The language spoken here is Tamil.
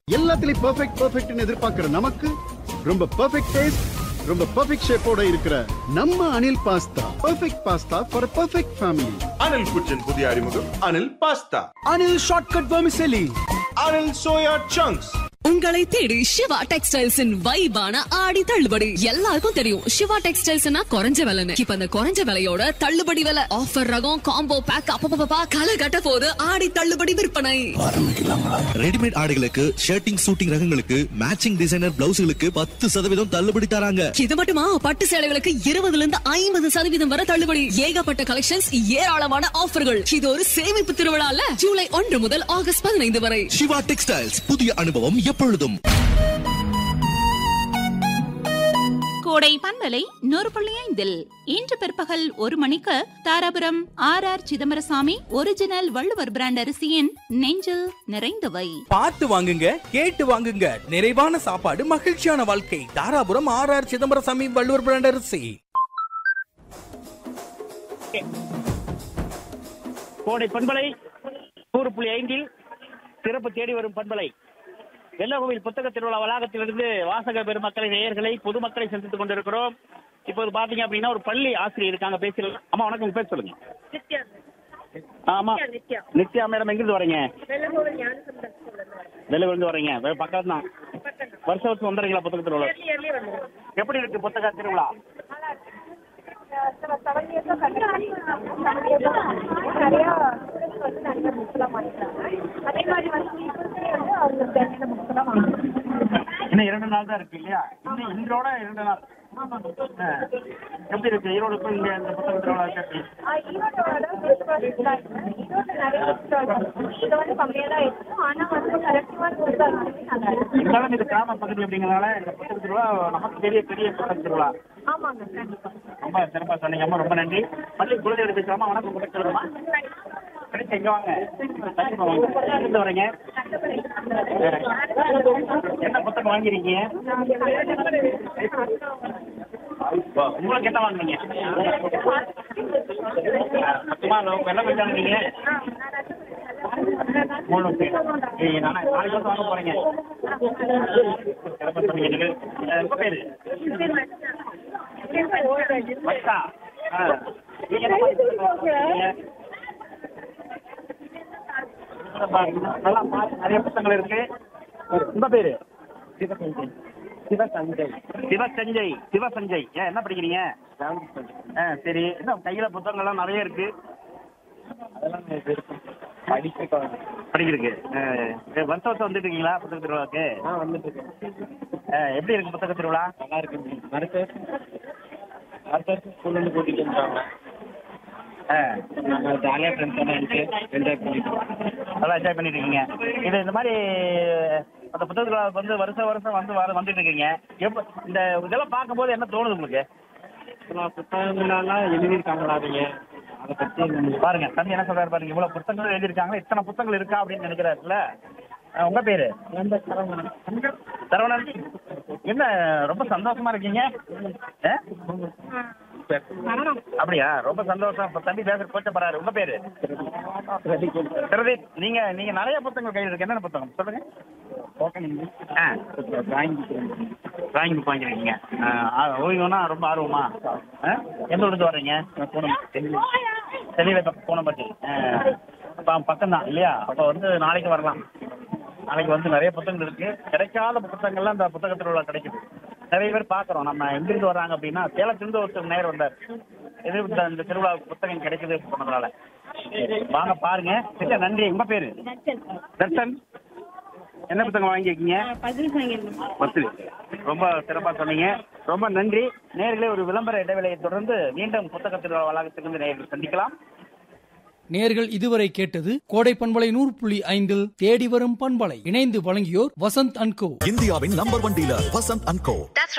எல்லாத்துலயும் பெர்ஃபெக்ட் பெர்ஃபெக்ட்னு எதிர்பார்க்கிற நமக்கு ரொம்ப பெர்ஃபெக்ட் டேஸ்ட் ரொம்ப பெர்ஃபெக்ட் ஷேப்போட இருக்கிற நம்ம Anil pasta perfect pasta for perfect family Anil kitchen புதிய அறிமுகம் Anil pasta Anil shortcut vermicelli Anil soya chunks உங்களை தேடி சிவா டெக்ஸ்டைல்ஸின் வைபான ஆடி தள்ளுபடி எல்லாருக்கும் தெரியும் சிவா டெக்ஸ்டைல்ஸ்னா குறைஞ்ச விலைன்னு இப்ப அந்த குறைஞ்ச விலையோட தள்ளுபடி விலை ஆஃபர் ரகம் காம்போ பேக் அப்பப்பா களை கட்ட போது ஆடி தள்ளுபடி விற்பனை ரெடிமேட் ஆடைகளுக்கு ஷர்ட்டிங் சூட்டிங் ரகங்களுக்கு மேட்சிங் டிசைனர் பிளவுஸ்களுக்கு பத்து சதவீதம் தள்ளுபடி தராங்க இது மட்டுமா பட்டு சேலைகளுக்கு இருபதுல இருந்து ஐம்பது சதவீதம் வரை தள்ளுபடி ஏகப்பட்ட கலெக்ஷன்ஸ் ஏராளமான ஆஃபர்கள் இது ஒரு சேமிப்பு திருவிழால ஜூலை ஒன்று முதல் ஆகஸ்ட் பதினைந்து வரை சிவா டெக்ஸ்டைல்ஸ் புதிய அனுபவம் எப்பொழுதும் கோடை பண்பலை நூறு புள்ளி ஐந்தில் இன்று பிற்பகல் ஒரு மணிக்கு Dharapuram R R Chidambarasamy original Valluvar brand அரிசியின் நெஞ்சில் நிறைந்தவை பார்த்து வாங்குங்க கேட்டு வாங்குங்க நிறைவான சாப்பாடு மகிழ்ச்சியான வாழ்க்கை Dharapuram R R Chidambarasamy Valluvar brand அரிசி கோடை பண்பலை நூறு புள்ளி ஐந்தில் சிறப்பு தேடி வரும் பண்பலை வெள்ளகோவில் புத்தக திருவிழா வளாகத்திலிருந்து வாசக பெருமக்களை நேயர்களை பொதுமக்களை சந்தித்துக் கொண்டிருக்கிறோம் இப்போது பாத்தீங்க அப்படின்னா ஒரு பள்ளி ஆசிரியர் இருக்காங்க பேசலாம் அம்மா வணக்கம் உங்க பேர் சொல்லுங்க ஆமா நித்யா மேடம் எங்கிருந்து வரீங்க வெள்ளகோவிலிருந்து வரீங்க வெ- பக்கத்து தான் வருஷம் வருஷம் வந்துடுறீங்களா புத்தக திருவிழா எப்படி இருக்கு புத்தக திருவிழா அதே மாதிரி வந்து அவங்களுக்கு தேவையான புக்ஸ் எல்லாம் வாங்கணும் இன்னும் இரண்டு நாள் தான் இருக்கு இல்லையா இன்னும் இன்றோட இரண்டு நாள் ஆ. எப்படி இருக்கு ஈரோடுக்கும் இங்க இந்த புத்தக திருவிழா எப்படி ஈரோட்டோட பெஸ்ட் ப்ராடக்ட் தான் இருக்கு ஈரோடு நிறைய பெஸ்ட் ப்ராடக்ட் இது வந்து கம்மியாக தான் இருக்கும் ஆனால் வந்து கலெக்டிவாக கொடுத்தா நல்லா இருக்கும் இருந்தாலும் இது கிராம பகுதி அப்படிங்கிறதுனால இந்த புத்தக திருவிழா நமக்கு பெரிய பெரிய புத்தக திருவிழா ஆமாங்க கண்டிப்பாக ரொம்ப சிறப்பா சொன்னீங்க அம்மா ரொம்ப நன்றி பள்ளி குழந்தைகள் பேசலாமா வணக்கம் புத்தக திருவிழா கிடைச்சு எங்க வாங்க கண்டிப்பா வாங்க எங்கிருந்து வரீங்க என்ன புத்தகம் வாங்கிருக்கீங்க உங்களுக்கு என்ன வாங்குனீங்க மொத்தமா நம்ம என்ன போய் வாங்குனீங்க மூணு பேர் ஏய், நானே நாளைக்கு வந்து வாங்க போறீங்க சிறப்பா சொன்னீங்க நீங்க அஹ், உங்க பேரு வர்ஷா ஆ. நீங்க என்ன பண்ணிட்டு இருக்கீங்க? நல்லா பாரு, நிறைய புத்தகங்கள் இருக்கு உங்க பேரு சிவசஞ்சய் சிவசஞ்சய் சிவசஞ்சய் ஏன் என்ன படிக்கிறீங்க ஆ சரி என்ன கையில புத்தகங்கள்லாம் நிறைய இருக்கு படிக்கிறதுக்கு ஆ, ஏ, வருஷம் வருஷம் வந்துட்டு இருக்கீங்களா புத்தக திருவிழாவுக்கு ஆ, எப்படி இருக்கு புத்தக திருவிழா நல்லா இருக்கு அடுத்த வருஷம் அடுத்த வருஷம் ஸ்கூல்ல இருந்து கூட்டிட்டு வந்துட்டாங்க ஜாலியாக ஃப்ரெண்ட்ஸோட என்ஜாய் பண்ணிட்டு நல்லா என்ஜாய் பண்ணிட்டு இருக்கீங்க இது இந்த மாதிரி அந்த புத்தக திருவிழாவுக்கு வந்து வருஷம் வருஷம் வந்து வர வந்துட்டு இருக்கீங்க எப்போ இந்த இதெல்லாம் பார்க்கும்போது என்ன தோணுது உங்களுக்கு புத்தகங்கள்லாம் எழுதியிருக்காங்களா நீங்க அதை பற்றி பாருங்க தம்பி என்ன சொல்றாரு பாருங்க இவ்வளவு புத்தகங்கள் எழுதியிருக்காங்க இத்தனை புத்தகங்கள் இருக்கா அப்படின்னு நினைக்கிறாருல்ல அஹ் உங்க பேரு சரவணன் என்ன ரொம்ப சந்தோஷமா இருக்கீங்க அஹ்? அப்படியா ரொம்ப சந்தோஷம் இப்ப தம்பி பேசுற போச்சப்படுறாரு உங்க பேரு பிரதீப் நீங்க நீங்க நிறைய புத்தகங்கள் கையில் இருக்கு என்னென்ன புத்தகம் சொல்லுங்க ஆ டிராயிங் புக் வாங்கிருக்கீங்க ஓய்வுனா ரொம்ப ஆர்வமா ஆ? எந்த ஊருக்கு வர்றீங்க தெளிவை பூனம்பட்டி பக்கம் தான் இல்லையா அப்போ வந்து நாளைக்கு வரலாம் நாளைக்கு வந்து நிறைய புத்தகங்கள் இருக்கு கிடைக்காத புத்தகங்கள்லாம் இந்த புத்தக திருவிழா கிடைக்குது நிறைய பேர் பார்க்குறோம் நம்ம எங்கிருந்து வர்றாங்க அப்படின்னா சேலத்திலிருந்து ஒருத்தர் நேர் வந்தார் இது இந்த இந்த திருவிழா புத்தகம் கிடைக்குது சொன்னதுனால வாங்க பாருங்க சரியா நன்றி உங்க பேரு தர்ஷன் என்ன புத்தகம் வாங்கியிருக்கீங்க பத்து ரொம்ப சிறப்பாக சொன்னீங்க ரொம்ப நன்றி நேர்களே ஒரு விளம்பர இடைவேளையை தொடர்ந்து மீண்டும் புத்தக திருவிழா வளாகத்திலிருந்து நேர்கள் சந்திக்கலாம் நேர்கள் இதுவரை கேட்டது கோடை பண்பலை நூறு புள்ளி ஐந்தில் தேடி வரும் பண்பலை இணைந்து வழங்கியோர் வசந்த் அன்கோ இந்தியாவின் number one dealer Vasanth and Co